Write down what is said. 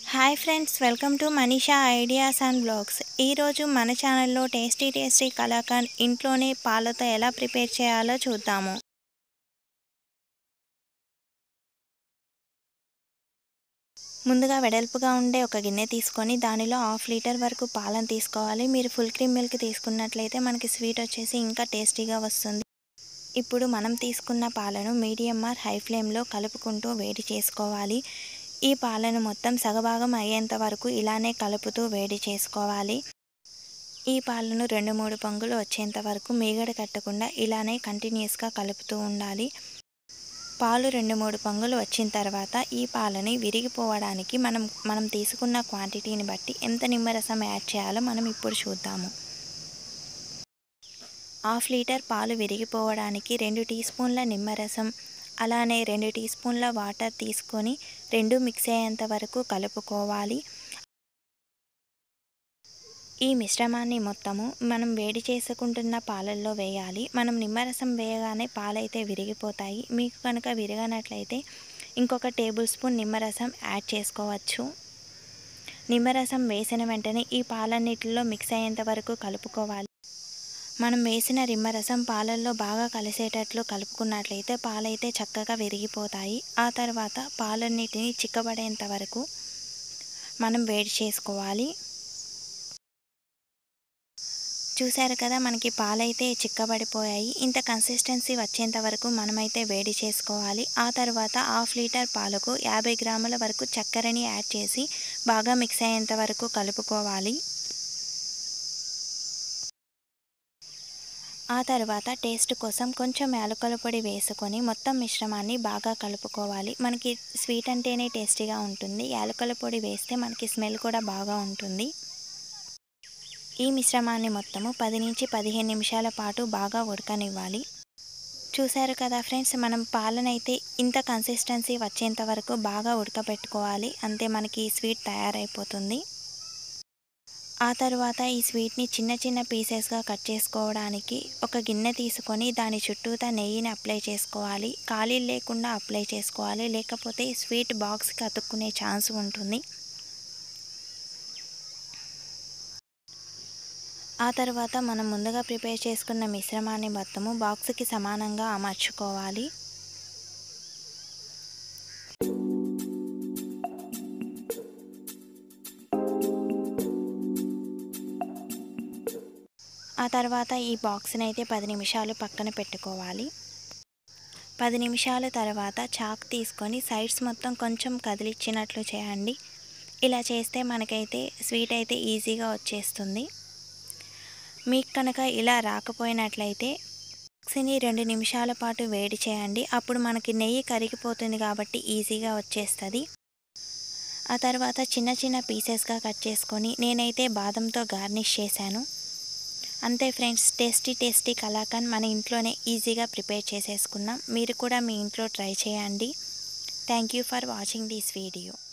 hi friends welcome to Manisha ideas and blogs ఈరోజు మన ఛానల్లో టేస్టీ టేస్టీ కలాకండ్ ఇంట్లోనే పాలతో ఎలా ప్రిపేర్ చేయాలో చూద్దాము ముందుగా వెడల్పుగా ఉండే ఒక గిన్నె తీసుకొని దానిలో హాఫ్ లీటర్ వరకు పాలను తీసుకోవాలి మీరు ఫుల్ క్రీమ్ మిల్క్ తీసుకున్నట్లయితే మనకి స్వీట్ వచ్చేసి ఇంకా టేస్టీగా వస్తుంది ఇప్పుడు మనం తీసుకున్న పాలను మీడియం ఆర్ హై ఫ్లేమ్లో కలుపుకుంటూ వేడి చేసుకోవాలి ఈ పాలను మొత్తం సగభాగం అయ్యేంత వరకు ఇలానే కలుపుతూ వేడి చేసుకోవాలి ఈ పాలను రెండు మూడు పొంగులు వచ్చేంత వరకు మీగడ కట్టకుండా ఇలానే కంటిన్యూస్గా కలుపుతూ ఉండాలి పాలు రెండు మూడు పొంగులు వచ్చిన తర్వాత ఈ పాలని విరిగిపోవడానికి మనం మనం తీసుకున్న క్వాంటిటీని బట్టి ఎంత నిమ్మరసం యాడ్ చేయాలో మనం ఇప్పుడు చూద్దాము హాఫ్ లీటర్ పాలు విరిగిపోవడానికి రెండు టీ స్పూన్ల నిమ్మరసం అలానే రెండు టీ స్పూన్ల వాటర్ తీసుకొని రెండు మిక్స్ అయ్యేంత వరకు కలుపుకోవాలి ఈ మిశ్రమాన్ని మొత్తము మనం వేడి చేసుకుంటున్న పాలల్లో వేయాలి మనం నిమ్మరసం వేయగానే పాలైతే విరిగిపోతాయి మీకు కనుక విరగనట్లయితే ఇంకొక టేబుల్ స్పూన్ నిమ్మరసం యాడ్ చేసుకోవచ్చు నిమ్మరసం వేసిన వెంటనే ఈ పాలన్నిటిలో మిక్స్ అయ్యేంత వరకు కలుపుకోవాలి మనం వేసిన నిమ్మరసం పాలల్లో బాగా కలిసేటట్లు కలుపుకున్నట్లయితే పాలైతే చక్కగా విరిగిపోతాయి ఆ తర్వాత పాలన్నిటిని చిక్కబడేంత వరకు మనం వేడి చేసుకోవాలి చూసారు కదా మనకి పాలైతే చిక్కబడిపోయాయి ఇంత కన్సిస్టెన్సీ వచ్చేంత వరకు మనమైతే వేడి చేసుకోవాలి ఆ తర్వాత హాఫ్ లీటర్ పాలకు యాభై గ్రాముల వరకు చక్కెరని యాడ్ చేసి బాగా మిక్స్ అయ్యేంత వరకు కలుపుకోవాలి ఆ తర్వాత టేస్ట్ కోసం కొంచెం యాలకుల పొడి వేసుకొని మొత్తం మిశ్రమాన్ని బాగా కలుపుకోవాలి మనకి స్వీట్ అంటేనే టేస్టీగా ఉంటుంది యాలకుల పొడి వేస్తే మనకి స్మెల్ కూడా బాగా ఉంటుంది ఈ మిశ్రమాన్ని మొత్తము పది నుంచి పదిహేను నిమిషాల పాటు బాగా ఉడకనివ్వాలి చూశారు కదా ఫ్రెండ్స్ మనం పాలనైతే ఇంత కన్సిస్టెన్సీ వచ్చేంత వరకు బాగా ఉడకబెట్టుకోవాలి అంతే మనకి ఈ స్వీట్ తయారైపోతుంది ఆ తర్వాత ఈ స్వీట్ని చిన్న చిన్న పీసెస్గా కట్ చేసుకోవడానికి ఒక గిన్నె తీసుకొని దాని చుట్టూతా నెయ్యిని అప్లై చేసుకోవాలి ఖాళీలు లేకుండా అప్లై చేసుకోవాలి లేకపోతే స్వీట్ బాక్స్కి అతుక్కునే ఛాన్స్ ఉంటుంది ఆ తర్వాత మనం ముందుగా ప్రిపేర్ చేసుకున్న మిశ్రమాన్ని మొత్తము బాక్స్కి సమానంగా అమర్చుకోవాలి ఆ తర్వాత ఈ బాక్స్ని అయితే పది నిమిషాలు పక్కన పెట్టుకోవాలి పది నిమిషాల తర్వాత చాక్ తీసుకొని సైడ్స్ మొత్తం కొంచెం కదిలిచ్చినట్లు చేయండి ఇలా చేస్తే మనకైతే స్వీట్ అయితే ఈజీగా వచ్చేస్తుంది మీకు కనుక ఇలా రాకపోయినట్లయితే మిక్సీని రెండు నిమిషాల పాటు వేడి చేయండి అప్పుడు మనకి నెయ్యి కరిగిపోతుంది కాబట్టి ఈజీగా వచ్చేస్తుంది ఆ తర్వాత చిన్న చిన్న పీసెస్గా కట్ చేసుకొని నేనైతే బాదంతో గార్నిష్ చేశాను అంతే ఫ్రెండ్స్ టేస్టీ టేస్టీ కలాకండ్ మన ఇంట్లోనే ఈజీగా ప్రిపేర్ చేసేసుకున్నాం మీరు కూడా మీ ఇంట్లో ట్రై చేయండి thank you for watching this video